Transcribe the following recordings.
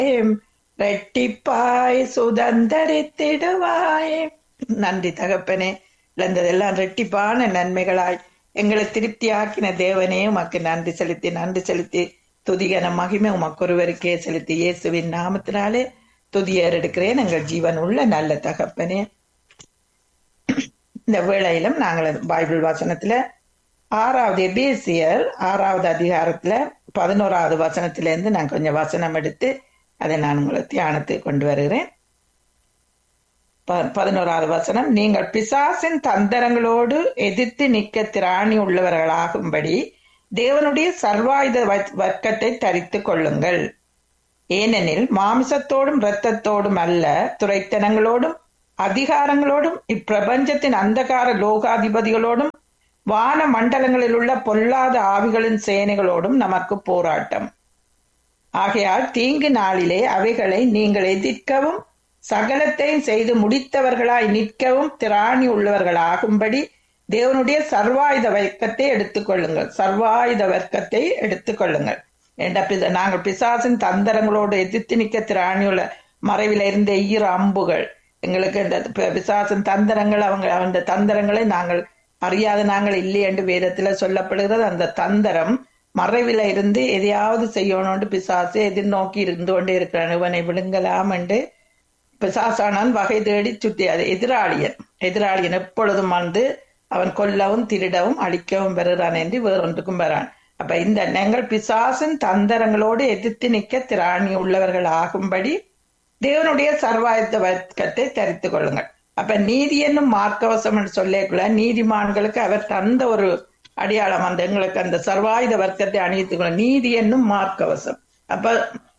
ரெட்டிப்பாய் சுதந்தரித்திடுவாய் நன்றி தகப்பனே இழந்ததெல்லாம் ரெட்டிப்பான நன்மைகளாய் எங்களை திருப்தியாக்கின தேவனே உமக்கு நன்றி செலுத்தி நன்றி செலுத்தி துதிகன மகிமை உமக்கு ஒருவருக்கே செலுத்தி இயேசுவின் நாமத்தினாலே துதியர் எடுக்கிறேன் எங்கள் ஜீவன் உள்ள நல்ல தகப்பனே இந்த வேளையிலும் நாங்கள் பைபிள் வசனத்துல ஆறாவது எபேசியர் ஆறாவது அதிகாரத்துல பதினோராவது வசனத்திலிருந்து நான் கொஞ்சம் வசனம் எடுத்து அதை நான் உங்களை தியானத்துக்கு கொண்டு வருகிறேன் பதினோராவது வசனம் நீங்கள் பிசாசின் தந்தரங்களோடு எதிர்த்து நிற்க திராணி உள்ளவர்களாகும்படி தேவனுடைய சர்வாயுத வர்க்கத்தை தரித்துக் கொள்ளுங்கள் ஏனெனில் மாமிசத்தோடும் இரத்தத்தோடும் அல்ல துறைத்தனங்களோடும் அதிகாரங்களோடும் இப்பிரபஞ்சத்தின் அந்தகார லோகாதிபதிகளோடும் வான மண்டலங்களில் உள்ள பொல்லாத ஆவிகளின் சேனைகளோடும் நமக்கு போராட்டம் ஆகையால் தீங்கு நாளிலே அவைகளை நீங்கள் எதிர்க்கவும் சகலத்தையும் செய்து முடித்தவர்களாய் நிற்கவும் திராணி உள்ளவர்களாகும்படி தேவனுடைய சர்வாயுத வர்க்கத்தை எடுத்துக்கொள்ளுங்கள் சர்வாயுத வர்க்கத்தை எடுத்துக்கொள்ளுங்கள் என்ற நாங்கள் பிசாசின் தந்தரங்களோடு எதிர்த்து நிற்க திராணியுள்ள மறைவில் இருந்த ஈர அம்புகள் எங்களுக்கு இந்த பிசாசின் தந்திரங்கள் அவங்க அந்த தந்திரங்களை நாங்கள் அறியாத நாங்கள் இல்லை என்று வேதத்துல சொல்லப்படுகிறது அந்த தந்திரம் மறைவில இருந்து எதையாவது செய்யணும்னு பிசாசு எதிர்நோக்கி இருந்து கொண்டே இருக்கிறான் இவனை விழுங்கலாம் என்று பிசாசானான் வகை தேடி சுற்றி அது எதிராளியன் எதிராளியன் எப்பொழுதும் வந்து அவன் கொல்லவும் திருடவும் அழிக்கவும் பெறுகிறான் என்று வேறொன்றுக்கும் பெறான் அப்ப இந்த நீங்கள் பிசாசின் தந்தரங்களோடு எதிர்த்து நிற்க திராணி உள்ளவர்கள் ஆகும்படி தேவனுடைய சர்வாயத்த வர்க்கத்தை தரித்து கொள்ளுங்கள் அப்ப நீதி என்னும் மார்க்கவசம் என்று சொல்லிக்குள்ள நீதிமான்களுக்கு அவர் தந்த ஒரு அடையாளம் அந்த எங்களுக்கு அந்த சர்வாயுத வர்க்கத்தை அணிவித்துக் கொள்ள நீதி என்னும் மார்க்கவசம் அப்ப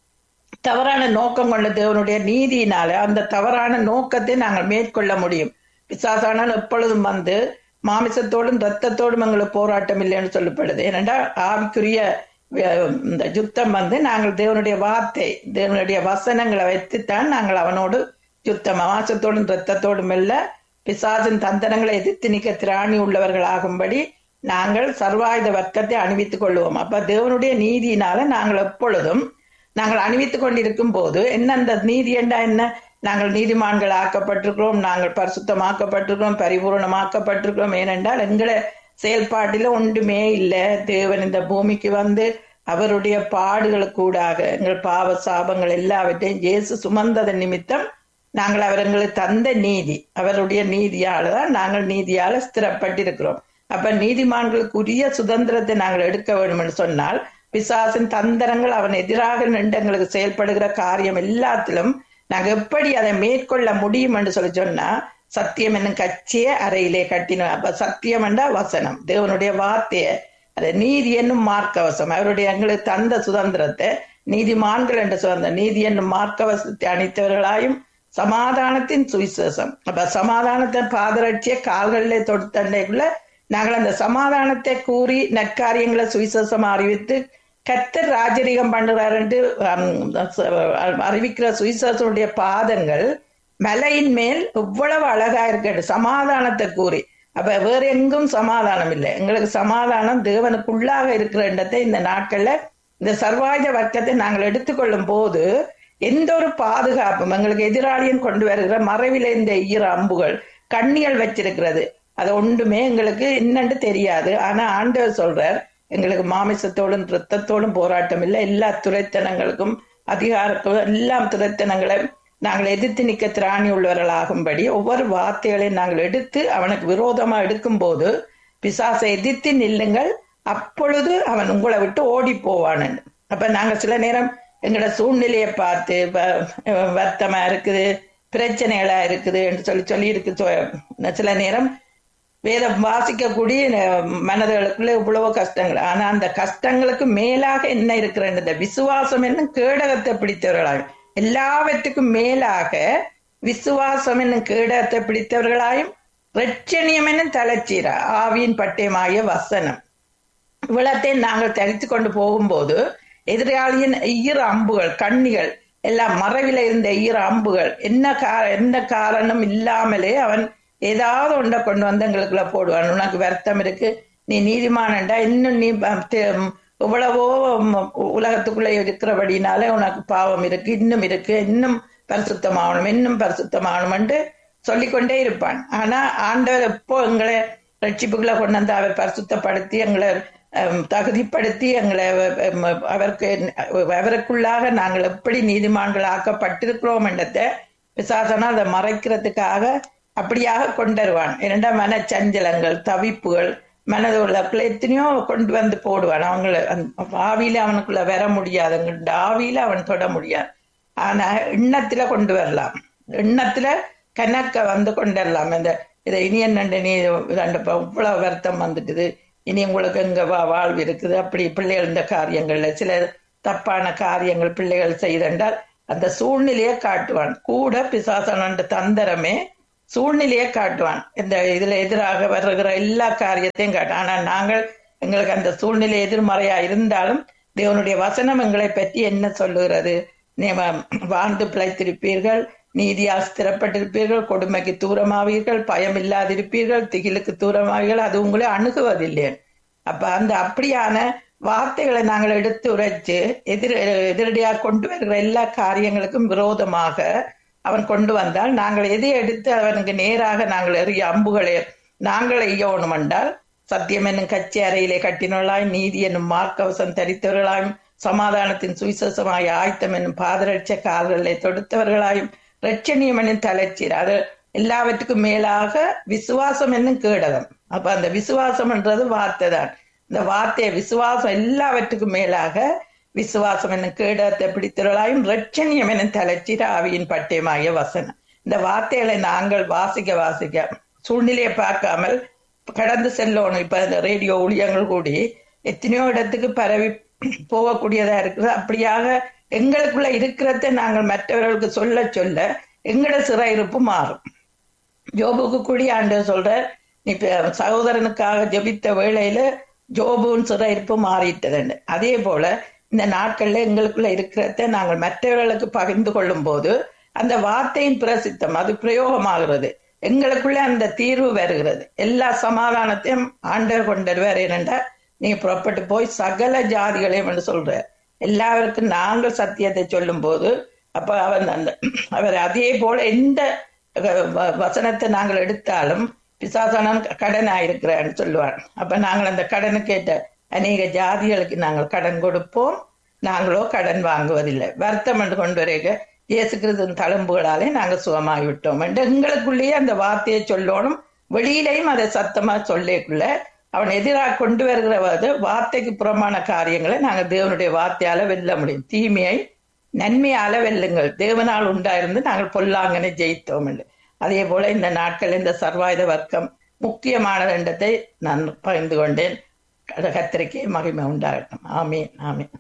தவறான நோக்கம் கொண்ட தேவனுடைய நீதியினால அந்த தவறான நோக்கத்தை நாங்கள் மேற்கொள்ள முடியும் பிசாசானால் எப்பொழுதும் வந்து மாமிசத்தோடும் ரத்தத்தோடும் எங்களுக்கு போராட்டம் இல்லைன்னு சொல்லப்படுது ஏனென்றால் ஆவிக்குரிய இந்த யுத்தம் வந்து நாங்கள் தேவனுடைய வார்த்தை தேவனுடைய வசனங்களை வைத்துத்தான் நாங்கள் அவனோடு யுத்தம் மாசத்தோடும் ரத்தத்தோடும் இல்ல பிசாசின் தந்தனங்களை எதிர்த்து நிற்க திராணி உள்ளவர்கள் ஆகும்படி நாங்கள் சர்வாயுத வர்க்கத்தை அணிவித்துக் கொள்வோம் அப்ப தேவனுடைய நீதியினால நாங்கள் எப்பொழுதும் நாங்கள் அணிவித்துக் கொண்டிருக்கும் போது என்ன அந்த நீதி என்றா என்ன நாங்கள் நீதிமான்கள் ஆக்கப்பட்டிருக்கிறோம் நாங்கள் பரிசுத்தமாக்கப்பட்டிருக்கிறோம் பரிபூர்ணமாக்கப்பட்டிருக்கிறோம் ஏனென்றால் எங்களை செயல்பாட்டில ஒன்றுமே இல்லை தேவன் இந்த பூமிக்கு வந்து அவருடைய பாடுகளுக்கூடாக எங்கள் பாவ சாபங்கள் எல்லாவற்றையும் இயேசு சுமந்ததன் நிமித்தம் நாங்கள் அவர் எங்களுக்கு தந்த நீதி அவருடைய நீதியால தான் நாங்கள் நீதியால ஸ்திரப்பட்டிருக்கிறோம் அப்ப நீதிமான்களுக்குரிய சுதந்திரத்தை நாங்கள் எடுக்க வேண்டும் என்று சொன்னால் பிசாசின் தந்திரங்கள் அவன் எதிராக நின்று எங்களுக்கு செயல்படுகிற காரியம் எல்லாத்திலும் நாங்க எப்படி அதை மேற்கொள்ள முடியும் என்று சொல்லி சொன்னா சத்தியம் என்னும் கட்சியை அறையிலே கட்டினோம் அப்ப சத்தியம் என்றா வசனம் தேவனுடைய வார்த்தைய அது நீதி என்னும் மார்க்கவசம் அவருடைய எங்களுக்கு தந்த சுதந்திரத்தை நீதிமான்கள் என்ற சுதந்திரம் நீதி என்னும் மார்க்கவசத்தை அணித்தவர்களாயும் சமாதானத்தின் சுவிசேஷம் அப்ப சமாதானத்தை பாதரட்சிய கால்களிலே தொடுத்தண்டைக்குள்ள நாங்கள் அந்த சமாதானத்தை கூறி நற்காரியங்களை சுவிசேஷம் அறிவித்து கத்தர் ராஜரீகம் பண்ணுறார் என்று அறிவிக்கிற சுவிசேஷனுடைய பாதங்கள் மலையின் மேல் எவ்வளவு அழகா இருக்கு சமாதானத்தை கூறி அப்ப வேற எங்கும் சமாதானம் இல்லை எங்களுக்கு சமாதானம் தேவனுக்குள்ளாக இருக்கிற இடத்தை இந்த நாட்கள்ல இந்த சர்வாஜ வர்க்கத்தை நாங்கள் எடுத்துக்கொள்ளும் போது எந்த ஒரு பாதுகாப்பும் எங்களுக்கு எதிராளியும் கொண்டு வருகிற மறைவில இந்த ஈர அம்புகள் கண்ணிகள் வச்சிருக்கிறது அது ஒன்றுமே எங்களுக்கு என்னன்னு தெரியாது ஆனா ஆண்டவர் சொல்றார் எங்களுக்கு மாமிசத்தோடும் ரத்தத்தோடும் போராட்டம் இல்லை எல்லா துறைத்தனங்களுக்கும் அதிகாரத்தும் எல்லாம் துறைத்தனங்களை நாங்கள் எதிர்த்து நிற்க திராணி உள்ளவர்களாகும்படி ஒவ்வொரு வார்த்தைகளையும் நாங்கள் எடுத்து அவனுக்கு விரோதமா எடுக்கும் போது பிசாசை எதிர்த்து நில்லுங்கள் அப்பொழுது அவன் உங்களை விட்டு ஓடி போவான் அப்ப நாங்க சில நேரம் எங்களோட சூழ்நிலையை பார்த்து வருத்தமா இருக்குது பிரச்சனைகளா இருக்குது என்று சொல்லி சொல்லி இருக்கு சில நேரம் வேதம் வாசிக்கக்கூடிய மனதுகளுக்குள்ள இவ்வளவு கஷ்டங்கள் ஆனா அந்த கஷ்டங்களுக்கு மேலாக என்ன இருக்கிற இந்த விசுவாசம் என்னும் கேடகத்தை பிடித்தவர்களாக எல்லாவற்றுக்கும் மேலாக விசுவாசம் என்னும் கேடகத்தை பிடித்தவர்களாயும் ரட்சணியம் என்னும் தலைச்சீரா ஆவியின் பட்டயமாகிய வசனம் இவ்வளத்தையும் நாங்கள் தரித்து கொண்டு போகும்போது எதிராளியின் ஈர அம்புகள் கண்ணிகள் எல்லாம் மறைவில இருந்த ஈர அம்புகள் என்ன கார எந்த காரணம் இல்லாமலே அவன் ஏதாவது ஒன்றை கொண்டு வந்து எங்களுக்குள்ள போடுவான் உனக்கு வருத்தம் இருக்கு நீ நீதிமானண்டா இன்னும் நீ எவ்வளவோ ம், உலகத்துக்குள்ள இருக்கிறபடினால உனக்கு பாவம் இருக்கு இன்னும் இருக்கு இன்னும் பரிசுத்தமாகணும் இன்னும் பரிசுத்தமாகணும்னு சொல்லிக்கொண்டே இருப்பான் ஆனா ஆண்டவர் எப்போ எங்களை ரட்சிப்புகளை கொண்டு வந்து அவர் பரிசுத்தப்படுத்தி எங்களை ஹம், தகுதிப்படுத்தி எங்களை ஹம், அவருக்கு அவருக்குள்ளாக நாங்கள் எப்படி நீதிமான்கள் ஆக்கப்பட்டிருக்கிறோம் என்றதை பிசாசனா அதை மறைக்கிறதுக்காக அப்படியாக கொண்டு வருவான் இரண்டா மனச்சஞ்சலங்கள் தவிப்புகள் மனது உள்ளக்குள்ள எத்தனையோ கொண்டு வந்து போடுவான் அவங்கள அந்த ஆவியில அவனுக்குள்ள வர முடியாது அவங்களோட ஆவியில அவன் தொட முடியாது ஆனா எண்ணத்துல கொண்டு வரலாம் எண்ணத்துல கணக்க வந்து கொண்டு வரலாம் இந்த இதை இனி என்னண்டு நீ ரெண்டு ப- இவ்வளவு வருத்தம் வந்துட்டுது இனி உங்களுக்கு எங்க வா வாழ்வு இருக்குது அப்படி பிள்ளைகள் இந்த காரியங்கள்ல சில தப்பான காரியங்கள் பிள்ளைகள் செய்தென்றால் அந்த சூழ்நிலையை காட்டுவான் கூட பிசாசனன்ற தந்திரமே சூழ்நிலையை காட்டுவான் இந்த இதுல எதிராக வருகிற எல்லா காரியத்தையும் காட்டுவான் ஆனா நாங்கள் எங்களுக்கு அந்த சூழ்நிலை எதிர்மறையா இருந்தாலும் தேவனுடைய வசனம் எங்களை பற்றி என்ன சொல்லுகிறது நீ வ- வாழ்ந்து பிழைத்திருப்பீர்கள் நீதியால் ஸ்திரப்பட்டிருப்பீர்கள் கொடுமைக்கு தூரமாவீர்கள் பயம் இல்லாதிருப்பீர்கள் திகிலுக்கு தூரமாவீர்கள் அது உங்களை அணுகுவதில்லை அப்ப அந்த அப்படியான வார்த்தைகளை நாங்கள் எடுத்து உரைச்சு எதிர் எதிரடியாக கொண்டு வருகிற எல்லா காரியங்களுக்கும் விரோதமாக அவன் கொண்டு வந்தால் நாங்கள் எதை எடுத்து அவனுக்கு நேராக நாங்கள் எறிய அம்புகளை நாங்கள் எய்யணும் என்றால் சத்தியம் என்னும் கட்சி அறையிலே கட்டினவர்களாயும் நீதி என்னும் மார்க்கவசம் தரித்தவர்களாயும் சமாதானத்தின் சுவிசேஷமாய் ஆயத்தம் என்னும் பாதரட்ச கால்களை தொடுத்தவர்களாயும் ரட்சணியம் என்னும் தலைச்சீர் அது எல்லாவற்றுக்கும் மேலாக விசுவாசம் என்னும் கேடகம் அப்ப அந்த விசுவாசம்ன்றது வார்த்தை தான் இந்த வார்த்தையை விசுவாசம் எல்லாவற்றுக்கும் மேலாக விசுவாசம் என்னும் கேடகத்தை பிடித்தவர்களாயும் ரட்சணியம் என்னும் தலைச்சீர் ஆவியின் பட்டயமாகிய வசனம் இந்த வார்த்தைகளை நாங்கள் வாசிக்க வாசிக்க சூழ்நிலையை பார்க்காமல் கடந்து செல்லணும் இப்ப இந்த ரேடியோ ஊழியங்கள் கூடி எத்தனையோ இடத்துக்கு பரவி போகக்கூடியதா இருக்குது அப்படியாக எங்களுக்குள்ள இருக்கிறத நாங்கள் மற்றவர்களுக்கு சொல்ல சொல்ல எங்களோட சிறையிருப்பு மாறும் ஜோபுக்கு கூடிய ஆண்டவர் சொல்றார் நீ இப்ப சகோதரனுக்காக ஜெபித்த வேளையில ஜோபுவின் சிறையிருப்பு மாறிட்டதுன்னு அதே போல இந்த நாட்கள்ல எங்களுக்குள்ள இருக்கிறத நாங்கள் மற்றவர்களுக்கு பகிர்ந்து கொள்ளும் போது அந்த வார்த்தையின் பிரசித்தம் அது பிரயோகமாகிறது எங்களுக்குள்ள அந்த தீர்வு வருகிறது எல்லா சமாதானத்தையும் ஆண்டவர் கொண்டவர் ஏனென்றா நீங்க புறப்பட்டு போய் சகல ஜாதிகளையும் என்று சொல்ற எல்லாருக்கும் நாங்கள் சத்தியத்தை சொல்லும் போது அப்ப அவன் அந்த அவர் அதே போல எந்த அஹ், வ- வசனத்தை நாங்கள் எடுத்தாலும் பிசாசானன் கடன் ஆயிருக்கிறான்னு சொல்லுவான் அப்ப நாங்கள் அந்த கடனுக்கு ஏற்ற அநேக ஜாதிகளுக்கு நாங்கள் கடன் கொடுப்போம் நாங்களோ கடன் வாங்குவதில்லை வருத்தம் என்று கொண்டு வரைக இயேசு கிறிஸ்துவின் தழும்புகளாலே நாங்கள் சுகமாகி விட்டோம் என்று எங்களுக்குள்ளேயே அந்த வார்த்தையை சொல்லணும் வெளியிலையும் அதை சத்தமா சொல்லிக்குள்ள அவன் எதிராக கொண்டு வருகிற வார்த்தைக்கு புறமான காரியங்களை நாங்கள் தேவனுடைய வார்த்தையால வெல்ல முடியும் தீமையை நன்மையால வெல்லுங்கள் தேவனால் உண்டாயிருந்து நாங்கள் பொல்லாங்கனை ஜெயித்தோம் என்று அதே போல இந்த நாட்கள் இந்த சர்வாயுத வர்க்கம் முக்கியமான இடத்தை நான் பகிர்ந்து கொண்டேன் கத்திரிக்கை மகிமை உண்டாகட்டும் ஆமீன் ஆமீன்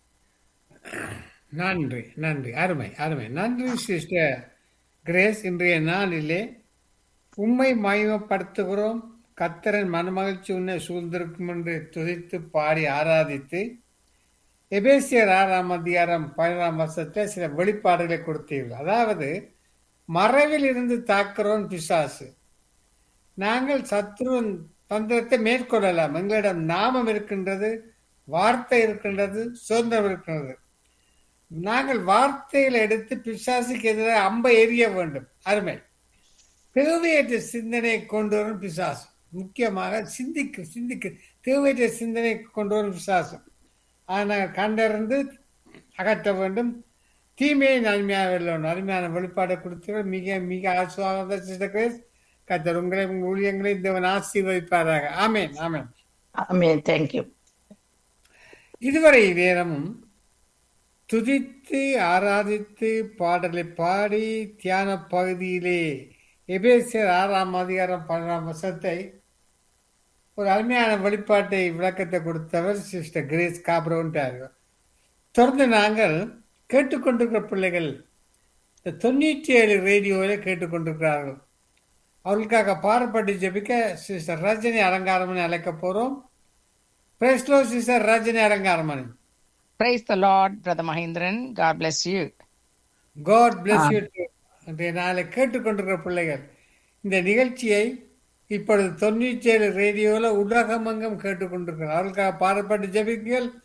நன்றி நன்றி அருமை அருமை நன்றி சிஸ்டர் கிரேஸ் இன்றைய நாளிலே உம்மை மகிமைப்படுத்துகிறோம் கத்தரன் மனமகிழ்ச்சி உன்னை சூழ்ந்திருக்கும் என்று துதித்து பாடி ஆராதித்து எபேசியர் ஆறாம் அதிகாரம் பதினாறாம் வருஷத்தை சில வெளிப்பாடுகளை கொடுத்தீர்கள் அதாவது மறைவில் இருந்து தாக்குறோம் பிசாசு நாங்கள் சத்ருவன் தந்திரத்தை மேற்கொள்ளலாம் எங்களிடம் நாமம் இருக்கின்றது வார்த்தை இருக்கின்றது சுதந்திரம் இருக்கின்றது நாங்கள் வார்த்தைகளை எடுத்து பிசாசுக்கு எதிராக அம்பை எறிய வேண்டும் அருமை தேவையற்ற சிந்தனையை கொண்டு வரும் பிசாசு முக்கியமாக சிந்திக்கு சிந்திக்கு தேவையற்ற சிந்தனை கொண்டு வரும் பிசாசு அதை நாங்கள் கண்டறிந்து அகற்ற வேண்டும் தீமையை நன்மையாக வெல்லணும் அருமையான வெளிப்பாடை கொடுத்து மிக மிக ஆசுவாக சிஸ்டர் கத்தர் உங்களை உங்கள் ஊழியங்களை தேவன் ஆசீர்வதிப்பாராக ஆமேன் ஆமேன் ஆமீன் தேங்க்யூ இதுவரை நேரமும் துதித்து ஆராதித்து பாடலை பாடி தியான பகுதியிலே எபேசியர் ஆறாம் அதிகாரம் பன்னெண்டாம் வருஷத்தை ஒரு அருமையான வெளிப்பாட்டை விளக்கத்தை கொடுத்தவர் சிஸ்டர் கிரேஸ் காப்ரோன்ட்டார் தொடர்ந்து நாங்கள் கேட்டுக்கொண்டிருக்கிற பிள்ளைகள் இந்த தொண்ணூற்றி ஏழு ரேடியோவில் கேட்டுக்கொண்டிருக்கிறார்கள் அவர்களுக்காக பாடப்பட்டு ஜெபிக்க சிஸ்டர் ரஜினி அலங்காரமணி அழைக்க போகிறோம் பிரேஸ்லோ sister Rajini Alangaramani Praise the Lord, Brother Mahindran. God bless you. God bless you இன்றைய நாளை கேட்டுக்கொண்டிருக்கிற பிள்ளைகள் இந்த நிகழ்ச்சியை இப்பொழுது தொண்ணூற்றி ஏழு ரேடியோவில் உலகமங்கம் கேட்டுக்கொண்டிருக்கிறார் அவர்களுக்காக பாடப்பட்டு ஜெபிக்குங்கள்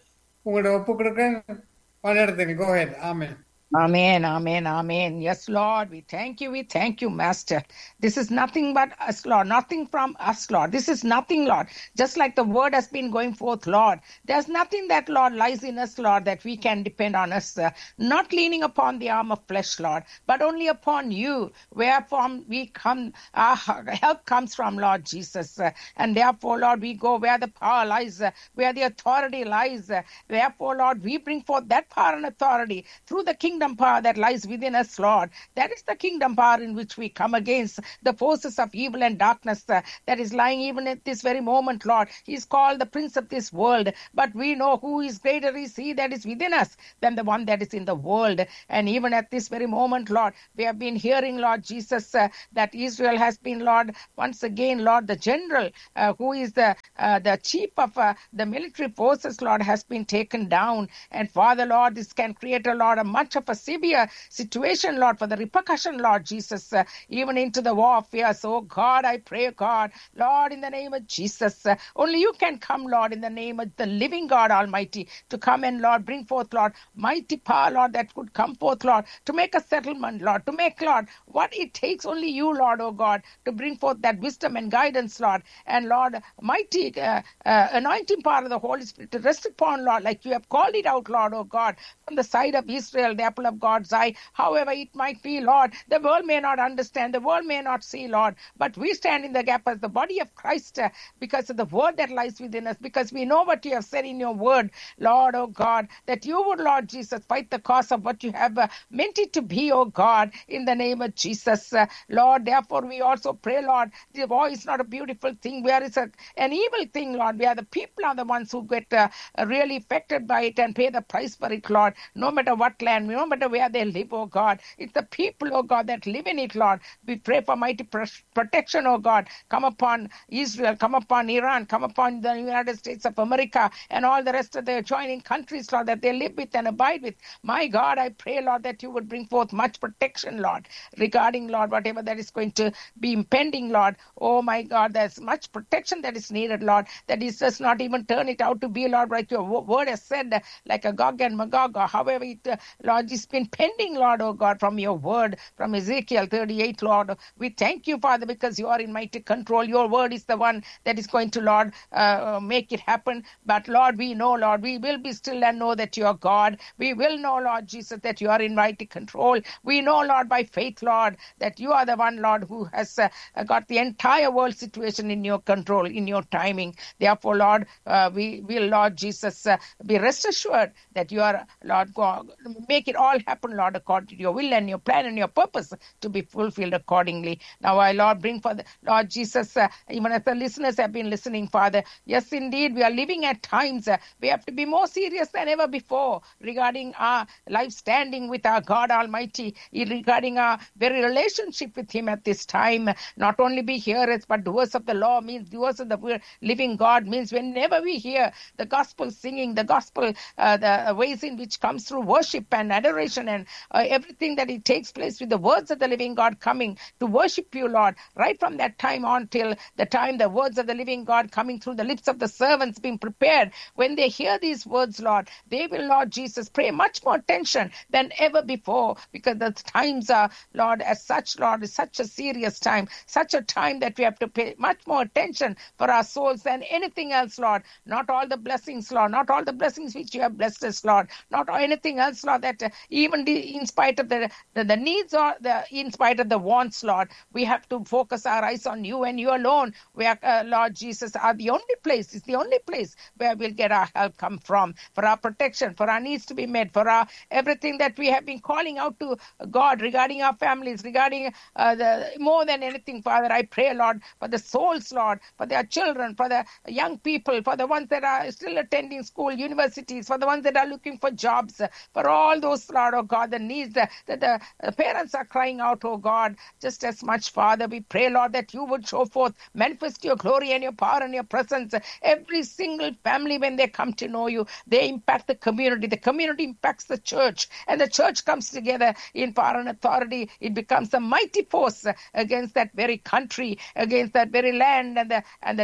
உங்களோட ஒப்பு கொடுக்க பணியிடத்தில் go ahead amen Amen, amen, amen. Yes, Lord, we thank you, we thank you, Master. This is nothing but us, Lord, nothing from us, Lord. This is nothing, Lord. Just like the word has been going forth, Lord. There's nothing that, Lord, lies in us, Lord, that we can depend on us. uh, not leaning upon the arm of flesh, Lord, but only upon you, wherefrom we come, our help comes from, Lord Jesus. Uh, and therefore, Lord, we go where the power lies, uh, where the authority lies. Uh, therefore, Lord, we bring forth that power and authority through the kingdom power that lies within us, Lord. That is the kingdom power in which we come against the forces of evil and darkness uh, that is lying even at this very moment, Lord. He's called the prince of this world, but we know who is greater is he that is within us than the one that is in the world. And even at this very moment, Lord, we have been hearing, Lord Jesus, uh, that Israel has been, Lord, once again, Lord, the general uh, who is the uh, the chief of uh, the military forces, Lord, has been taken down. And Father, Lord, this can create a lot of much of a severe situation, Lord, for the repercussion, Lord Jesus, uh, even into the warfare. So, God, I pray, God, Lord, in the name of Jesus, uh, only you can come, Lord, in the name of the living God Almighty, to come and, Lord, bring forth, Lord, mighty power, Lord, that could come forth, Lord, to make a settlement, Lord, to make, Lord, what it takes, only you, Lord, oh God, to bring forth that wisdom and guidance, Lord, and Lord, mighty uh, uh, anointing power of the Holy Spirit to rest upon, Lord, like you have called it out, Lord, oh God, from the side of Israel, the apple of God's eye, however it might be, Lord, the world may not understand, the world may not see, Lord, but we stand in the gap as the body of Christ uh, because of the word that lies within us, because we know what you have said in your word, Lord, oh God, that you would, Lord Jesus, fight the cause of what you have uh, meant it to be, oh God, in the name of Jesus. Uh, Lord, therefore we also pray, Lord, the war is not a beautiful thing, where it's a, an evil thing, Lord, where the people are the ones who get uh, really affected by it and pay the price for it, Lord, no matter what land, no matter where they live, oh God. It's the people, oh God, that live in it, Lord. We pray for mighty pr- protection, oh God. Come upon Israel, come upon Iran, come upon the United States of America and all the rest of the adjoining countries, Lord, that they live with and abide with. My God, I pray, Lord, that you would bring forth much protection, Lord, regarding, Lord, whatever that is going to be impending, Lord. Oh, my God, there's much protection that is needed, Lord, that is just not even turn it out to be, Lord, like your wo- word has said, uh, like a Gog and Magog, or however it, uh, Lord, it's been pending, Lord, oh God, from your word, from Ezekiel 38, Lord. We thank you, Father, because you are in mighty control. Your word is the one that is going to, Lord, uh, make it happen. But, Lord, we know, Lord, we will be still and know that you are God. We will know, Lord Jesus, that you are in mighty control. We know, Lord, by faith, Lord, that you are the one, Lord, who has uh, got the entire world situation in your control, in your timing. Therefore, Lord, uh, we will, Lord Jesus, uh, be rest assured that you are, Lord God, make it all happen, Lord, according to your will and your plan and your purpose to be fulfilled accordingly. Now, I, Lord, bring for the Lord Jesus, uh, even as the listeners have been listening, Father. Yes, indeed, we are living at times. Uh, we have to be more serious than ever before regarding our life standing with our God Almighty, regarding our very relationship with Him at this time. Not only be hearers, but doers of the law means doers of the living God means whenever we hear the gospel singing, the gospel, uh, the ways in which comes through worship and adoration and uh, everything that it takes place with the words of the living God coming to worship you, Lord, right from that time on till the time the words of the living God coming through the lips of the servants being prepared. When they hear these words, Lord, they will, Lord Jesus, pay much more attention than ever before because the times are, Lord, as such, Lord, is such a serious time, such a time that we have to pay much more attention for our souls than anything else, Lord. Not all the blessings, Lord, not all the blessings which you have blessed us, Lord, not anything else, Lord, that uh, even the, in spite of the, the, the needs or the in spite of the wants, Lord, we have to focus our eyes on you and you alone. Where, uh, Lord Jesus, are the only place, is the only place where we'll get our help come from, for our protection, for our needs to be met, for our everything that we have been calling out to God regarding our families, regarding uh, the more than anything, Father, I pray, Lord, for the souls, Lord, for their children, for the young people, for the ones that are still attending school, universities, for the ones that are looking for jobs, for all those, Lord, oh God, the needs that the parents are crying out, oh God, just as much, Father, we pray, Lord, that you would show forth, manifest your glory and your power and your presence. Every single family, when they come to know you, they impact the community. The community impacts the church, and the church comes together in power and authority. It becomes a mighty force against that very country, against that very land, and the and the leaders of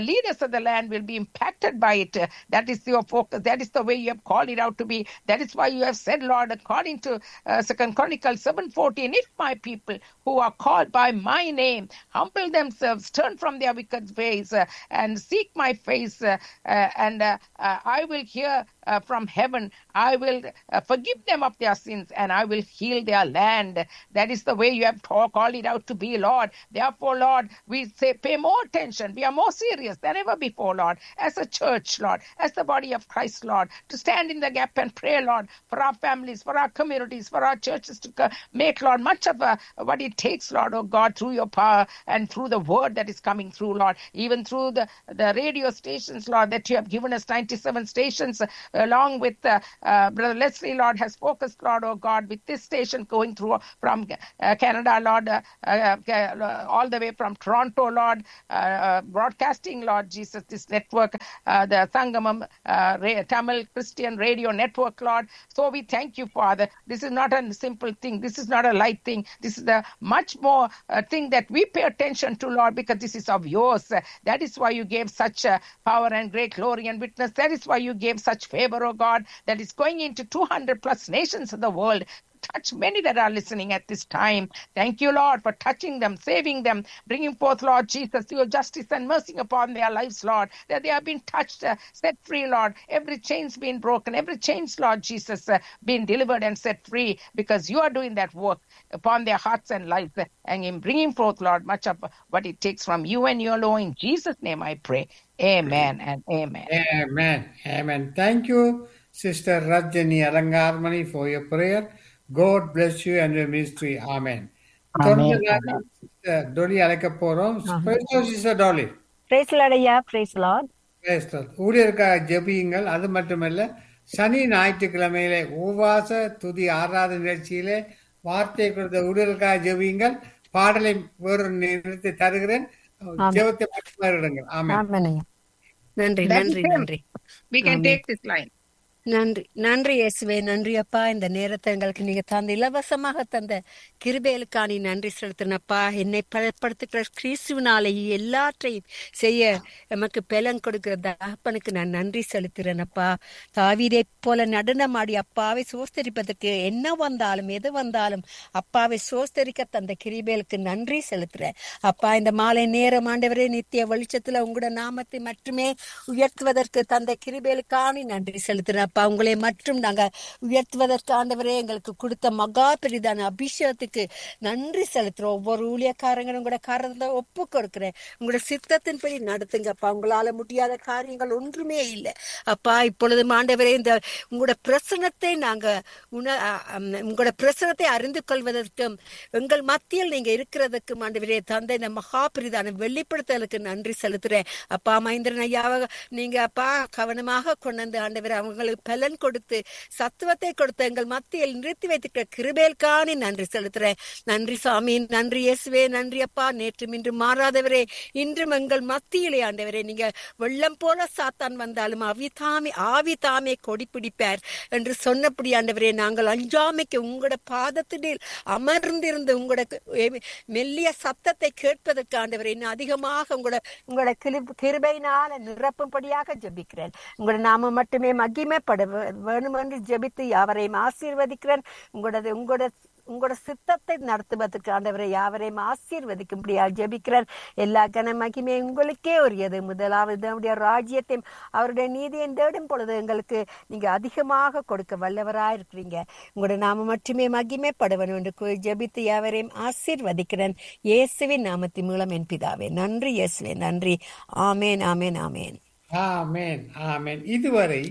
of the land will be impacted by it. Uh, That is your focus. That is the way you have called it out to be. That is why you have said, Lord, according to uh, Second Chronicles seven fourteen, if my people who are called by my name humble themselves, turn from their wicked ways, uh, and seek my face, uh, uh, and uh, uh, I will hear uh, from heaven. I will uh, forgive them of their sins, and I will heal their land. That is the way you have ta- called it out to be, Lord. Therefore, Lord, we say pay more attention. We are more serious than ever before, Lord, as a church, Lord, as the body of Christ, Lord, to stand in the gap and pray, Lord, for our families, for our communities, for our churches to co- make, Lord, much of uh, what it takes, Lord, oh God, through your power and through the word that is coming through, Lord, even through the, the radio stations, Lord, that you have given us 97 stations, uh, along with uh, uh, Brother Leslie, Lord, has focused, Lord, oh God, with this station going through from uh, Canada, Lord, uh, uh, uh, all the way from Toronto, Lord, uh, uh, broadcasting, Lord Jesus, this network, uh, the Sangamam uh, Ra- Tamil Christian Radio Network, Lord. So we thank you, Father. This is not a simple thing. This is not a light thing. This is the much more uh, thing that we pay attention to, Lord, because this is of yours. Uh, That is why you gave such uh, power and great glory and witness. That is why you gave such favor, oh God, that is going into 200 plus nations of the world touch many that are listening at this time. Thank you, Lord, for touching them, saving them, bringing forth, Lord Jesus, your justice and mercy upon their lives, Lord, that they have been touched, uh, set free, Lord. Every chain's been broken, every chain's, Lord Jesus, uh, been delivered and set free because you are doing that work upon their hearts and lives uh, and in bringing forth, Lord, much of what it takes from you and you alone. In Jesus' name I pray. Amen and amen. Amen. Amen. Thank you, Sister Rajani Alangarmani, for your prayer. God bless you and your ministry. Amen. தொடர்ந்து நாங்கள் Sister Dolly அழைக்க போறோம் Praise the Lord, Sister Dolly. Praise ஐயா praise Lord Praise the Lord. ஊழியருக்காக ஜெபியுங்கள் அது மட்டுமல்ல சனி ஞாயிற்றுக்கிழமையிலே உபவாச துதி ஆராதனை நிகழ்ச்சியிலே வார்த்தை கொடுத்த ஊழியருக்காக ஜெபியுங்கள் பாடலை வேறொரு நிறுத்தி தருகிறேன் ஜெபத்தை மட்டும் விடுங்கள் ஆமென் ஆமென் ஐயா நன்றி That is நன்றி him. நன்றி We can take this line. நன்றி நன்றி இயேசுவே நன்றி அப்பா இந்த நேரத்தை எங்களுக்கு நீங்க தந்த இலவசமாக தந்த கிருபேலுக்கான நன்றி செலுத்தினப்பா என்னை பலப்படுத்துகிற கிறிஸ்துவனாலே எல்லாற்றையும் செய்ய எமக்கு பலன் கொடுக்கிற தகப்பனுக்கு நான் நன்றி செலுத்துறேனப்பா தாவீதை போல நடனமாடி அப்பாவை சோஸ்தரிப்பதற்கு என்ன வந்தாலும் எது வந்தாலும் அப்பாவை சோஸ்தரிக்க தந்த கிருபேலுக்கு நன்றி செலுத்துறேன் அப்பா இந்த மாலை நேரம் ஆண்டவரே நித்திய வெளிச்சத்துல உங்களோட நாமத்தை மட்டுமே உயர்த்துவதற்கு தந்த கிருபேலுக்கான நன்றி செலுத்துறேன் அப்பா உங்களை மட்டும் நாங்க உயர்த்துவதற்கு ஆண்டவரே எங்களுக்கு கொடுத்த மகா பெரிதான அபிஷேகத்துக்கு நன்றி செலுத்துறோம் ஒவ்வொரு ஊழியக்காரங்களும் உங்களோட காரணத்தை ஒப்பு கொடுக்கிறேன் உங்களோட சித்தத்தின்படி நடத்துங்க அப்பா உங்களால முடியாத காரியங்கள் ஒன்றுமே இல்லை அப்பா இப்பொழுது ஆண்டவரே இந்த உங்களோட பிரசனத்தை நாங்க உண அ- அம், உங்களோட பிரசனத்தை அறிந்து கொள்வதற்கும் எங்கள் மத்தியில் நீங்க இருக்கிறதுக்கும் ஆண்டவரே தந்தை இந்த மகா பெரிதான வெளிப்படுத்தலுக்கு நன்றி செலுத்துறேன் அப்பா மகேந்திரன் ஐயாவை நீங்க அப்பா கவனமாக கொண்டு வந்து ஆண்டவர் அவங்களுக்கு பலன் கொடுத்து சத்துவத்தை கொடுத்து எங்கள் மத்தியில் நிறுத்தி வைத்திருக்கிற கிருபேல்காணி நன்றி செலுத்துறேன் நன்றி சாமி நன்றி இயேசுவே நன்றி அப்பா நேற்றும் இன்று மாறாதவரே இன்றும் எங்கள் மத்தியிலே ஆண்டவரே நீங்க வெள்ளம் போல சாத்தான் வந்தாலும் அவிதாமே ஆவி தாமே கொடி பிடிப்பார் என்று சொன்னபடி ஆண்டவரே நாங்கள் அஞ்சாமைக்கு உங்களோட பாதத்தினில் அமர்ந்திருந்து உங்களோட கு- மெல்லிய சத்தத்தை கேட்பதற்கு ஆண்டவரே இன்னும் அதிகமாக உங்களோட உங்களோட கிரு- கிருபையினால நிரப்பும்படியாக ஜெபிக்கிறேன் உங்களோட நாம மட்டுமே மகிமைப்பட வே- வேணும் என்று ஜெபித்து யாவரையும் ஆசீர்வதிக்கிறேன் உங்களோட உங்களோட உங்களோட சித்தத்தை நடத்துவதற்கு ஆண்டவரை யாவரையும் ஆசீர்வதிக்கும்படியா ஜெபிக்கிறேன் எல்லா கன மகிமை உங்களுக்கே உரியது முதலாவது நம்முடைய ராஜ்யத்தையும் அவருடைய நீதியை தேடும் பொழுது எங்களுக்கு நீங்க அதிகமாக கொடுக்க வல்லவராய் இருக்கிறீங்க உங்களோட நாம மட்டுமே மகிமைப்படுவன் என்று கூறி ஜெபித்து யாவரையும் ஆசீர்வதிக்கிறேன் இயேசுவின் நாமத்தின் மூலம் என் பிதாவே நன்றி இயேசுவே நன்றி ஆமேன் ஆமேன் ஆமேன் ஆமென் ஆமென் இதுவரை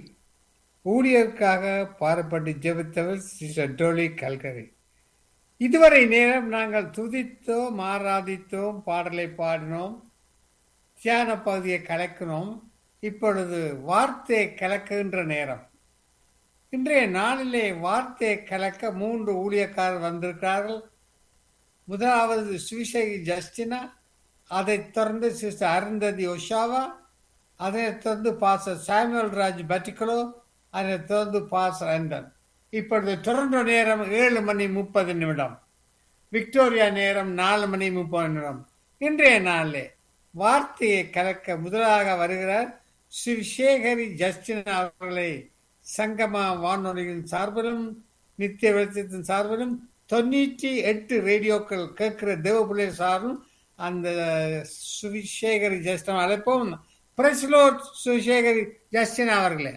ஊழியருக்காக பாரப்பட்டு ஜெபித்தவர் சிஸ்டர் டோலி கல்கரி இதுவரை நேரம் நாங்கள் துதித்தோம் ஆராதித்தோம் பாடலை பாடினோம் தியான பகுதியை கலக்கினோம் இப்பொழுது வார்த்தை கலக்குகின்ற நேரம் இன்றைய நாளிலே வார்த்தை கலக்க மூன்று ஊழியக்காரர் வந்திருக்கிறார்கள் முதலாவது சுவிசேகி ஜஸ்டினா அதைத் தொடர்ந்து சிஸ்டர் அருந்ததி ஒஷாவா அதனைத் தொடர்ந்து பாச சாமுவல் ராஜ் பட்டிக்கலோ அதனைத் தொடர்ந்து பாச அண்டன் இப்பொழுது டொரண்டோ நேரம் ஏழு மணி முப்பது நிமிடம் விக்டோரியா நேரம் நாலு மணி முப்பது நிமிடம் இன்றைய நாளிலே வார்த்தையை கலக்க முதலாக வருகிறார் சிவசேகரி ஜஸ்டின் அவர்களை சங்கமா வானொலியின் சார்பிலும் நித்திய வெளிச்சத்தின் சார்பிலும் தொண்ணூற்றி எட்டு ரேடியோக்கள் கேட்கிற தேவபிள்ளை சார்பிலும் அந்த சுவிசேகரி ஜஸ்டின் அழைப்போம் பிரைஸ்லோ சுவிசேகரி ஜஸ்டின் அவர்களே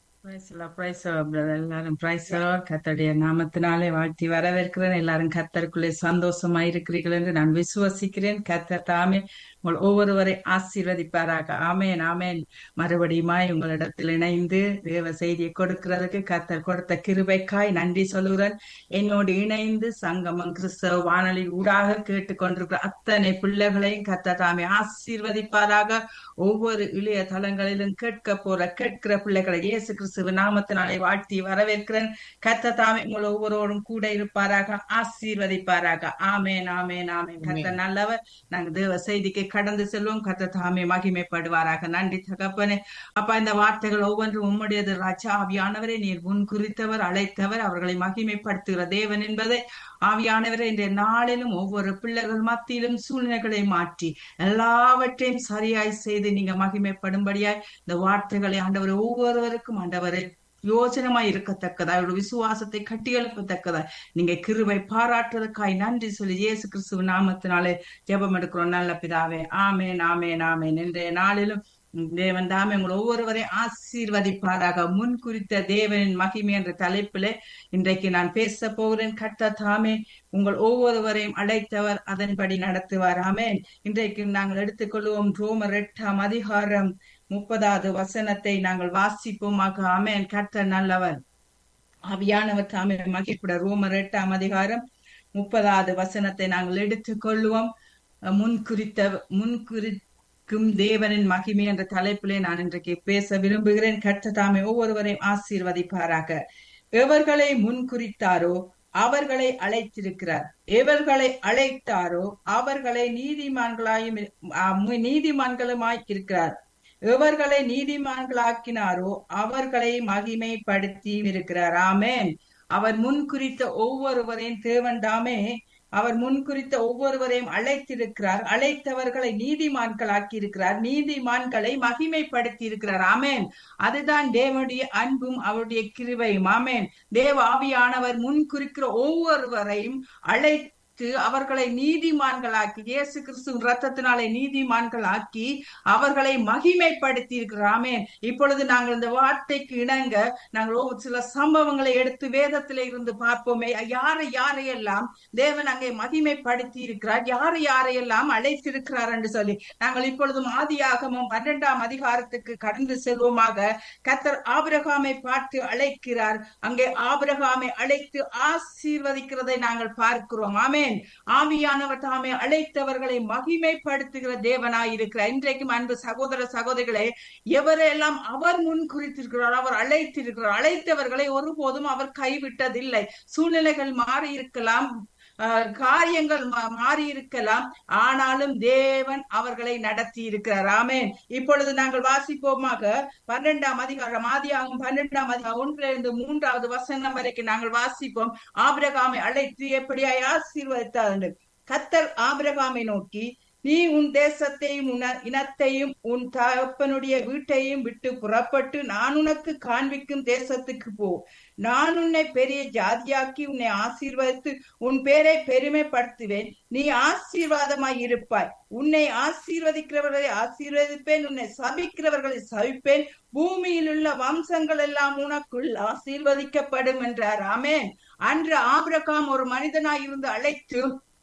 எல்லாரும் கத்தருடைய நாமத்தினாலே வாழ்த்தி வரவேற்கிறேன் எல்லாரும் கத்தருக்குள்ளே சந்தோஷமா இருக்கிறீர்கள் என்று நான் விசுவசிக்கிறேன் கத்தர் தாமே உங்கள் ஒவ்வொருவரை ஆசீர்வதிப்பாராக ஆமேன் ஆமேன் மறுபடியுமாய் உங்களிடத்தில் இணைந்து தேவ செய்தியை கொடுக்கிறதுக்கு கத்தர் கொடுத்த கிருபைக்காய் நன்றி சொல்லுகிறேன் என்னோடு இணைந்து சங்கமம் கிறிஸ்தவ வானொலி ஊடாக கேட்டுக்கொண்டிருக்கிற அத்தனை பிள்ளைகளையும் கத்தர் தாமே ஆசீர்வதிப்பாராக ஒவ்வொரு இளைய தளங்களிலும் கேட்க போற கேட்கிற பிள்ளைகளை இயேசு கிறிஸ்துவ நாமத்தினாலே வாழ்த்தி வரவேற்கிறேன் கத்த தாமே உங்கள் ஒவ்வொருவரும் கூட இருப்பாராக ஆசீர்வதிப்பாராக ஆமேன் ஆமேன் ஆமேன் கத்த நல்லவர் நாங்க தேவ செய்திக்கு கடந்து செல்வோம் கத்த தாமே மகிமைப்படுவாராக நன்றி தகப்பனே அப்பா இந்த வார்த்தைகள் ஒவ்வொன்றும் உம்முடையது ராஜா ஆவியானவரை நீர் முன் குறித்தவர் அழைத்தவர் அவர்களை மகிமைப்படுத்துகிற தேவன் என்பதை ஆவியானவரை இந்த நாளிலும் ஒவ்வொரு பிள்ளைகள் மத்தியிலும் சூழ்நிலைகளை மாற்றி எல்லாவற்றையும் சரியாய் செய்து நீங்க மகிமைப்படும்படியாய் இந்த வார்த்தைகளை ஆண்டவர் ஒவ்வொருவருக்கும் ஆண்டவரை யோஜனமாய் இருக்கத்தக்கதா அவருடைய விசுவாசத்தை கட்டி எழுப்பத்தக்கதா நீங்க கிருவை பாராட்டுறதுக்காய் நன்றி சொல்லி இயேசு கிறிஸ்துவ நாமத்தினாலே ஜெபம் எடுக்கிறோம் நல்ல பிதாவே ஆமேன் ஆமேன் ஆமேன் இன்றைய நாளிலும் தேவன் தாமே உங்கள் ஒவ்வொருவரையும் ஆசீர்வதிப்பாராக முன் குறித்த தேவனின் மகிமை என்ற தலைப்பிலே இன்றைக்கு நான் பேச போகிறேன் கட்ட தாமே உங்கள் ஒவ்வொருவரையும் அழைத்தவர் அதன்படி நடத்துவார் ஆமேன் இன்றைக்கு நாங்கள் எடுத்துக்கொள்வோம் ரோமர் எட்டாம் அதிகாரம் முப்பதாவது வசனத்தை நாங்கள் வாசிப்போமாக ஆமேன் கர்த்தர் நல்லவர் அவியானவர் தாமே மகிழ்ப்பட ரோமர் எட்டாம் அதிகாரம் முப்பதாவது வசனத்தை நாங்கள் எடுத்துக்கொள்வோம் முன் குறித்த முன் குறிக்கும் தேவனின் மகிமை என்ற தலைப்பிலே நான் இன்றைக்கு பேச விரும்புகிறேன் கர்த்த தாமே ஒவ்வொருவரையும் ஆசீர்வதிப்பாராக எவர்களை முன் குறித்தாரோ அவர்களை அழைத்திருக்கிறார் எவர்களை அழைத்தாரோ அவர்களை நீதிமான்களாயும் நீதிமான்களுமாய் இருக்கிறார் எவர்களை நீதிமான்களாக்கினாரோ அவர்களை மகிமைப்படுத்தியும் இருக்கிறார் ஆமேன் அவர் முன் குறித்த ஒவ்வொருவரையும் தேவன் தாமே அவர் முன் குறித்த ஒவ்வொருவரையும் அழைத்திருக்கிறார் அழைத்தவர்களை நீதிமான்களாக்கி இருக்கிறார் நீதிமான்களை மகிமைப்படுத்தி இருக்கிறார் ஆமேன் அதுதான் தேவனுடைய அன்பும் அவருடைய கிருவையும் ஆமேன் தேவ ஆவியானவர் முன் குறிக்கிற ஒவ்வொருவரையும் அழை அவர்களை நீதிமான்களாக்கி இயேசு கிறிஸ்து ரத்தத்தினாலே நீதிமான்களாக்கி அவர்களை மகிமைப்படுத்தி இருக்கிறாமே இப்பொழுது நாங்கள் இந்த வார்த்தைக்கு இணங்க நாங்கள் சில சம்பவங்களை எடுத்து வேதத்தில இருந்து பார்ப்போமே யாரை யாரையெல்லாம் தேவன் அங்கே மகிமைப்படுத்தி இருக்கிறார் யாரை யாரையெல்லாம் அழைத்திருக்கிறார் என்று சொல்லி நாங்கள் இப்பொழுதும் ஆதியாகமும் பன்னெண்டாம் அதிகாரத்துக்கு கடந்து செல்வோமாக கத்தர் ஆபிரகாமை பார்த்து அழைக்கிறார் அங்கே ஆபிரகாமை அழைத்து ஆசீர்வதிக்கிறதை நாங்கள் பார்க்கிறோம் ஆமே ஆவியானவர் தாமே அழைத்தவர்களை மகிமைப்படுத்துகிற தேவனாய் இருக்கிறார் இன்றைக்கும் அன்பு சகோதர சகோதரிகளை எவரெல்லாம் அவர் முன் குறித்திருக்கிறார் அவர் அழைத்திருக்கிறார் அழைத்தவர்களை ஒருபோதும் அவர் கைவிட்டதில்லை சூழ்நிலைகள் மாறி இருக்கலாம் காரியங்கள் மாறி இருக்கலாம் ஆனாலும் தேவன் அவர்களை நடத்தி இருக்கிறார் ஆமேன் இப்பொழுது நாங்கள் வாசிப்போமாக பன்னெண்டாம் அதிகாரம் ஆதியாகும் பன்னெண்டாம் அதிகாரம் ஒன்றிலிருந்து மூன்றாவது வசனம் வரைக்கும் நாங்கள் வாசிப்போம் ஆபிரகாமை அழைத்து எப்படியாய் ஆசீர்வதித்தார் கத்தர் ஆபிரகாமை நோக்கி நீ உன் தேசத்தையும் உன் இனத்தையும் உன் தகப்பனுடைய வீட்டையும் விட்டு புறப்பட்டு நான் உனக்கு காண்பிக்கும் தேசத்துக்கு போ நான் உன்னை பெரிய ஜாதியாக்கி உன்னை ஆசீர்வதித்து உன் பேரை பெருமைப்படுத்துவேன் நீ ஆசீர்வாதமாய் இருப்பாய் உன்னை ஆசீர்வதிக்கிறவர்களை ஆசீர்வதிப்பேன் உன்னை சபிக்கிறவர்களை சபிப்பேன் பூமியில் உள்ள வம்சங்கள் எல்லாம் உனக்குள் ஆசீர்வதிக்கப்படும் என்றார் ஆமேன் அன்று ஆபிரகாம் ஒரு மனிதனாய் இருந்து அழைத்து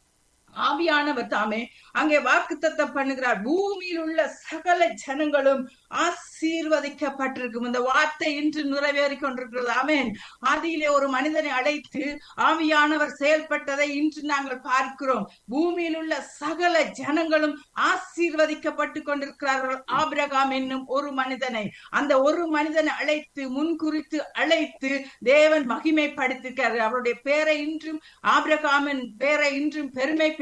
ஆவியானவர் தாமே அங்கே வாக்கு தத்தம் பண்ணுகிறார் பூமியில் உள்ள சகல ஜனங்களும் ஆசீர்வதிக்கப்பட்டிருக்கும் இந்த வார்த்தை இன்று நிறைவேறி கொண்டிருக்கிறது ஆமேன் ஆதியிலே ஒரு மனிதனை அழைத்து ஆவியானவர் செயல்பட்டதை இன்று நாங்கள் பார்க்கிறோம் பூமியில் உள்ள சகல ஜனங்களும் ஆசீர்வதிக்கப்பட்டு கொண்டிருக்கிறார்கள் ஆபிரகாம் என்னும் ஒரு மனிதனை அந்த ஒரு மனிதனை அழைத்து முன்குறித்து அழைத்து தேவன் மகிமைப்படுத்திருக்கிறார் அவருடைய பேரை இன்றும் ஆபிரகாமின் பேரை இன்றும் பெருமை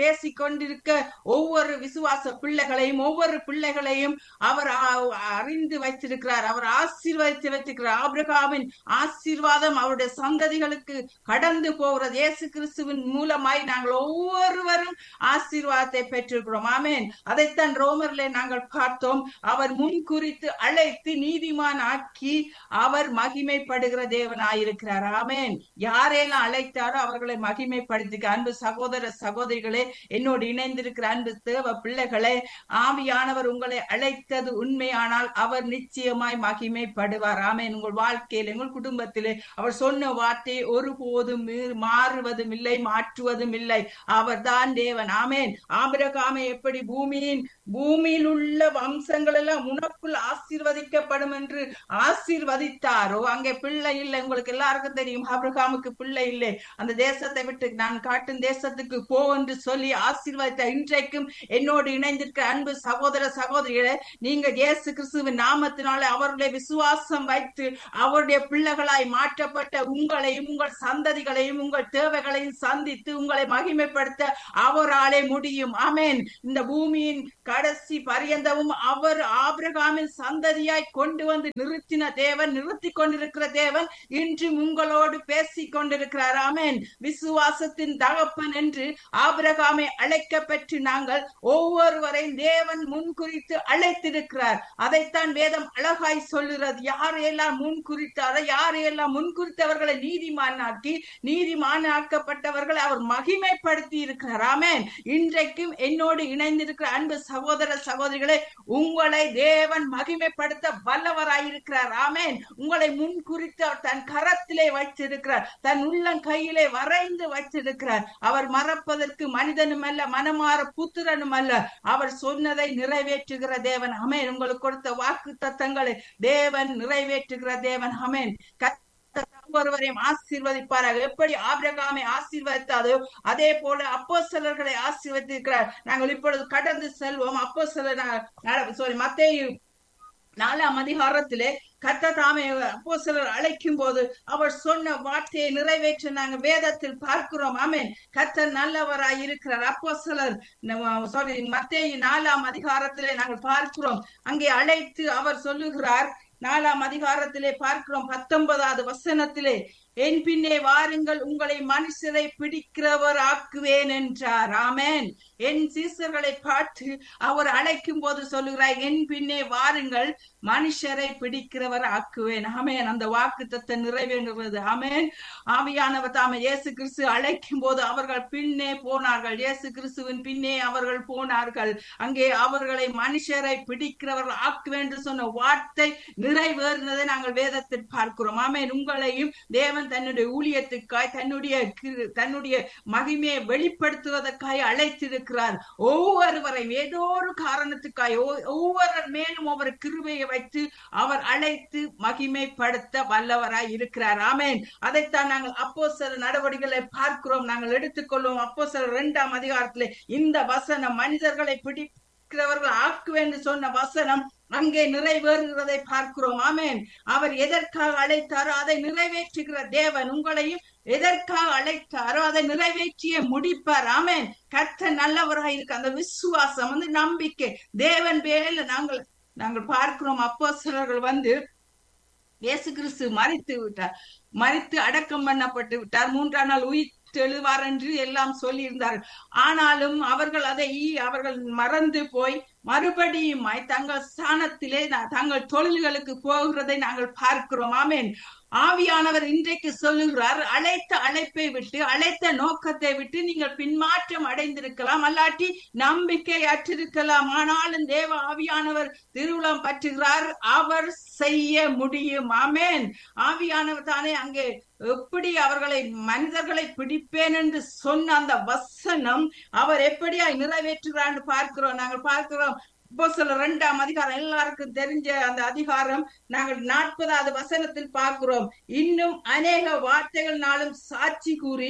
பேசிக் கொண்டிருக்க ஒவ்வொரு விசுவாச பிள்ளைகளையும் ஒவ்வொரு பிள்ளைகளையும் அவர் ஆ- அறிந்து வைத்திருக்கிறார் அவர் ஆசீர்வதித்து வைத்திருக்கிறார் ஆபிரகாமின் ஆசீர்வாதம் அவருடைய சந்ததிகளுக்கு கடந்து போகிறது இயேசு கிறிஸ்துவின் மூலமாய் நாங்கள் ஒவ்வொருவரும் ஆசீர்வாதத்தை பெற்றிருக்கிறோம் ஆமென் அதைத்தான் ரோமர்ல நாங்கள் பார்த்தோம் அவர் முன் குறித்து அழைத்து நீதிமான் ஆக்கி அவர் மகிமைப்படுகிற தேவனாயிருக்கிறார் ஆமென் யாரெல்லாம் அழைத்தாரோ அவர்களை மகிமைப்படுத்திக்க அன்பு சகோதர சகோதரிகளே என்னோடு இணைந்திருக்கிற அன்பு தேவ பிள்ளைகளே ஆவியானவர் உங்களை அழைத்தது உண்மையானால் அவர் நிச்சயமாய் மகிமைப்படுவார் ஆமென் உங்கள் வாழ்க்கையில் உங்கள் குடும்பத்திலே அவர் சொன்ன வார்த்தையை ஒருபோதும் மீறு- மாறுவதும் இல்லை மாற்றுவதும் இல்லை அவர்தான் தேவன் ஆமென் ஆபிரகாமை எப்படி பூமியின் பூமியில் உள்ள வம்சங்கள் எல்லாம் உனக்குள் ஆசீர்வதிக்கப்படும் என்று ஆசீர்வதித்தாரோ அங்கே பிள்ளை இல்லை உங்களுக்கு எல்லாருக்கும் தெரியும் ஆபிரகாமுக்கு பிள்ளை இல்லை அந்த தேசத்தை விட்டு நான் காட்டும் தேசத்துக்கு போ என்று சொல்லி ஆசீர்வதித்த இன்றைக்கும் என்னோடு இணைந்திருக்கிற அன்பு சகோதர சகோதரிகளே நீங்க இயேசு கிறிஸ்துவின் நாமத்தினாலே அவருடைய விசுவாசம் வைத்து அவருடைய பிள்ளைகளாய் மாற்றப்பட்ட உங்களையும் உங்கள் சந்ததிகளையும் உங்கள் தேவைகளையும் சந்தித்து உங்களை மகிமைப்படுத்த அவராலே முடியும் ஆமென் இந்த பூமியின் கடைசி பரியந்தமும் அவர் ஆபிரகாமின் சந்ததியாய் கொண்டு வந்து நிறுத்தின தேவன் நிறுத்தி கொண்டிருக்கிற தேவன் இன்றும் உங்களோடு பேசிக் கொண்டிருக்கிறார் ஆமென் விசுவாசத்தின் தகப்பன் என்று ஆபிரகாமை அழைக்க பெற்று நாங்கள் ஒவ்வொருவரையும் தேவன் முன்குறித்து அழைத்திருக்கிறார் அதைத்தான் வேதம் அழகாய் சொல்லுகிறது யாரையெல்லாம் முன் குறித்தாரோ யாரையெல்லாம் முன் குறித்தவர்களை நீதிமானாக்கி நீதிமானாக்கப்பட்டவர்களை அவர் மகிமைப்படுத்தி இருக்கிறார் ஆமென் இன்றைக்கும் என்னோடு இணைந்திருக்கிற அன்பு சகோதர சகோதரிகளே உங்களை தேவன் மகிமைப்படுத்த வல்லவராயிருக்கிறார் ஆமென் உங்களை முன் குறித்து அவர் தன் கரத்திலே வைத்திருக்கிறார் தன் உள்ளம் கையிலே வரைந்து வைத்திருக்கிறார் அவர் மறப்பதற்கு மனிதனும் அல்ல மனமாற புத்திரனும் அல்ல அவர் சொன்னதை நிறைவேற்றுகிற தேவன் அமேன் உங்களுக்கு கொடுத்த வாக்கு தத்தங்களை தேவன் நிறைவேற்றுகிற தேவன் அமேன் ஒருவரையும் ஆசீர்வதிப்பாராக எப்படி ஆபிரகாமை ஆசீர்வதித்தாதோ அதே போல அப்போ சிலர்களை ஆசீர்வதிக்கிறார் நாங்கள் இப்பொழுது கடந்து செல்வோம் அப்போ சிலர் சாரி மத்தேயு நாலாம் அதிகாரத்திலே கத்த தாமே அப்போ சிலர் அழைக்கும் போது அவர் சொன்ன வார்த்தையை நிறைவேற்ற நாங்க வேதத்தில் பார்க்கிறோம் ஆமென் கத்த நல்லவராய் இருக்கிறார் அப்போ சிலர் சாரி மத்தேயு நாலாம் அதிகாரத்திலே நாங்கள் பார்க்கிறோம் அங்கே அழைத்து அவர் சொல்லுகிறார் நாலாம் அதிகாரத்திலே பார்க்கிறோம் பத்தொன்பதாவது வசனத்திலே என் பின்னே வாருங்கள் உங்களை மனுஷரை பிடிக்கிறவர் ஆக்குவேன் என்றார் ஆமேன் என் சீசர்களை பார்த்து அவர் அழைக்கும் போது சொல்லுகிறார் என் பின்னே வாருங்கள் மனுஷரை பிடிக்கிறவர் ஆக்குவேன் ஆமேன் அந்த வாக்கு தத்தை நிறைவேறுகிறது ஆமேன் ஆவியானவர் தாம இயேசு கிறிஸ்து அழைக்கும் போது அவர்கள் பின்னே போனார்கள் இயேசு கிறிஸ்துவின் பின்னே அவர்கள் போனார்கள் அங்கே அவர்களை மனுஷரை பிடிக்கிறவர்கள் ஆக்குவேன் என்று சொன்ன வார்த்தை நிறைவேறினதை நாங்கள் வேதத்தில் பார்க்கிறோம் ஆமேன் உங்களையும் தேவன் தன்னுடைய ஊழியத்துக்காய் தன்னுடைய தன்னுடைய மகிமையை வெளிப்படுத்துவதற்காய் அழைத்திருக்கிறார் ஒவ்வொருவரையும் ஏதோ ஒரு காரணத்துக்காய் ஒவ்வொரு மேலும் ஒவ்வொரு கிருபையை வைத்து அவர் அழைத்து மகிமைப்படுத்த வல்லவராய் இருக்கிறார் ஆமேன் அதைத்தான் நாங்கள் அப்போ சில நடவடிக்கைகளை பார்க்கிறோம் நாங்கள் எடுத்துக்கொள்வோம் அப்போ சில இரண்டாம் அதிகாரத்திலே இந்த வசனம் மனிதர்களை பிடிக்கிறவர்கள் ஆக்குவேன் என்று சொன்ன வசனம் அங்கே நிறைவேறுகிறதை பார்க்கிறோம் ஆமேன் அவர் எதற்காக அழைத்தாரோ அதை நிறைவேற்றுகிற தேவன் உங்களையும் எதற்காக அழைத்தாரோ அதை நிறைவேற்றிய முடிப்பார் ஆமேன் கத்த நல்லவராக இருக்கு அந்த விசுவாசம் வந்து நம்பிக்கை தேவன் வேலையில நாங்கள் நாங்கள் பார்க்கிறோம் அப்போ சிலர்கள் வந்து இயேசு கிறிஸ்து மறித்து விட்டார் மறித்து அடக்கம் பண்ணப்பட்டு விட்டார் மூன்றாம் நாள் உயிர் எழுவார் என்று எல்லாம் சொல்லியிருந்தார்கள் ஆனாலும் அவர்கள் அதை அவர்கள் மறந்து போய் மறுபடியும் தங்கள் ஸ்தானத்திலே தங்கள் தொழில்களுக்கு போகிறதை நாங்கள் பார்க்கிறோம் ஆமேன் ஆவியானவர் இன்றைக்கு சொல்லுகிறார் அழைத்த அழைப்பை விட்டு அழைத்த நோக்கத்தை விட்டு நீங்கள் பின்மாற்றம் அடைந்திருக்கலாம் அல்லாட்டி நம்பிக்கை அற்றிருக்கலாம் ஆனாலும் தேவ ஆவியானவர் திருவிழம் பற்றுகிறார் அவர் செய்ய முடியும் ஆமேன் ஆவியானவர் தானே அங்கே எப்படி அவர்களை மனிதர்களை பிடிப்பேன் என்று சொன்ன அந்த வசனம் அவர் எப்படியா நிறைவேற்றுகிறார் பார்க்கிறோம் நாங்கள் பார்க்கிறோம் இப்போ சில இரண்டாம் அதிகாரம் எல்லாருக்கும் தெரிஞ்ச அந்த அதிகாரம் நாங்கள் நாற்பதாவது வசனத்தில் பார்க்கிறோம் இன்னும் அநேக வார்த்தைகள்னாலும் சாட்சி கூறி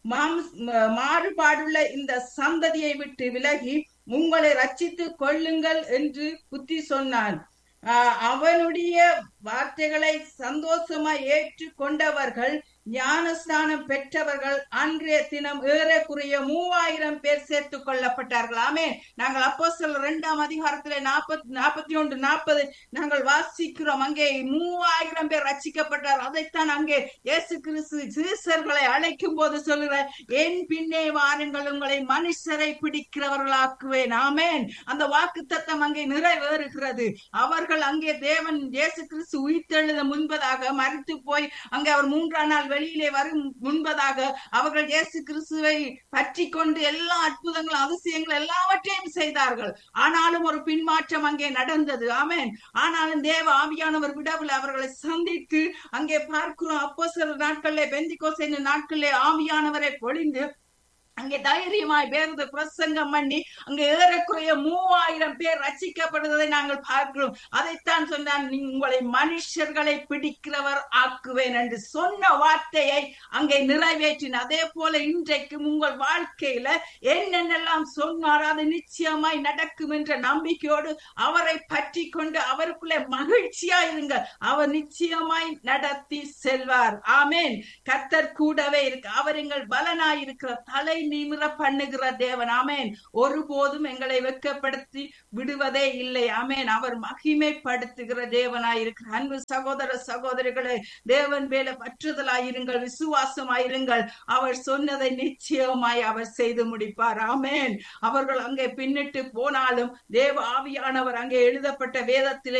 மாறுபாடுள்ள இந்த சந்ததியை விட்டு விலகி உங்களை ரச்சித்து கொள்ளுங்கள் என்று புத்தி சொன்னான் அவனுடைய வார்த்தைகளை சந்தோஷமாய் ஏற்று கொண்டவர்கள் ஞானஸ்நானம் பெற்றவர்கள் அன்றைய தினம் ஏறக்குறைய மூவாயிரம் பேர் சேர்த்துக் கொள்ளப்பட்டார்கள் ஆமே நாங்கள் அப்போ சில இரண்டாம் அதிகாரத்திலே நாற்பத்தி நாற்பத்தி ஒன்று நாற்பது நாங்கள் வாசிக்கிறோம் அங்கே மூவாயிரம் பேர் ரச்சிக்கப்பட்டார் அதைத்தான் அங்கே இயேசு கிறிஸ்து சீசர்களை அழைக்கும் போது சொல்லுற என் பின்னே வாருங்கள் உங்களை மனுஷரை பிடிக்கிறவர்களாக்குவேன் ஆமேன் அந்த வாக்கு தத்தம் அங்கே நிறைவேறுகிறது அவர்கள் அங்கே தேவன் இயேசு கிறிஸ்து உயிர்த்தெழுத முன்பதாக மறித்து போய் அங்கே அவர் மூன்றாம் நாள் வெளியிலே வரும் முன்பதாக அவர்கள் இயேசு கிறிஸ்துவை பற்றி கொண்டு எல்லா அற்புதங்களும் அதிசயங்கள் எல்லாவற்றையும் செய்தார்கள் ஆனாலும் ஒரு பின்மாற்றம் அங்கே நடந்தது ஆமேன் ஆனாலும் தேவ ஆவியானவர் விடவில் அவர்களை சந்தித்து அங்கே பார்க்கிறோம் அப்போ சில நாட்களிலே பெந்திகோசை நாட்களிலே ஆவியானவரை பொழிந்து அங்கே தைரியமாய் வேறு பிரசங்கம் பண்ணி அங்கே ஏறக்குறைய மூவாயிரம் பேர் ரசிக்கப்படுவதை நாங்கள் பார்க்கிறோம் அதைத்தான் சொன்னான் "நீ உங்களை மனுஷர்களை பிடிக்கிறவர் ஆக்குவேன் என்று சொன்ன வார்த்தையை அங்கே நிறைவேற்றின அதே போல இன்றைக்கும் உங்கள் வாழ்க்கையில என்னென்னலாம் சொன்னார் அது நிச்சயமாய் நடக்கும் என்ற நம்பிக்கையோடு அவரை பற்றி கொண்டு அவருக்குள்ளே மகிழ்ச்சியா இருங்க அவர் நிச்சயமாய் நடத்தி செல்வார் ஆமேன் கத்தர் கூடவே இருக்கு அவர் எங்கள் பலனாய் இருக்கிற தலை நிமிர பண்ணுகிற தேவன் ஆமேன் ஒருபோதும் எங்களை வெட்கப்படுத்தி விடுவதே இல்லை ஆமேன் அவர் மகிமைப்படுத்துகிற தேவனாய் இருக்கிற அன்பு சகோதர சகோதரிகளே தேவன் மேல பற்றுதலாயிருங்கள் விசுவாசமாயிருங்கள் அவர் சொன்னதை நிச்சயமாய் அவர் செய்து முடிப்பார் ஆமேன் அவர்கள் அங்கே பின்னிட்டு போனாலும் தேவ ஆவியானவர் அங்கே எழுதப்பட்ட வேதத்திலே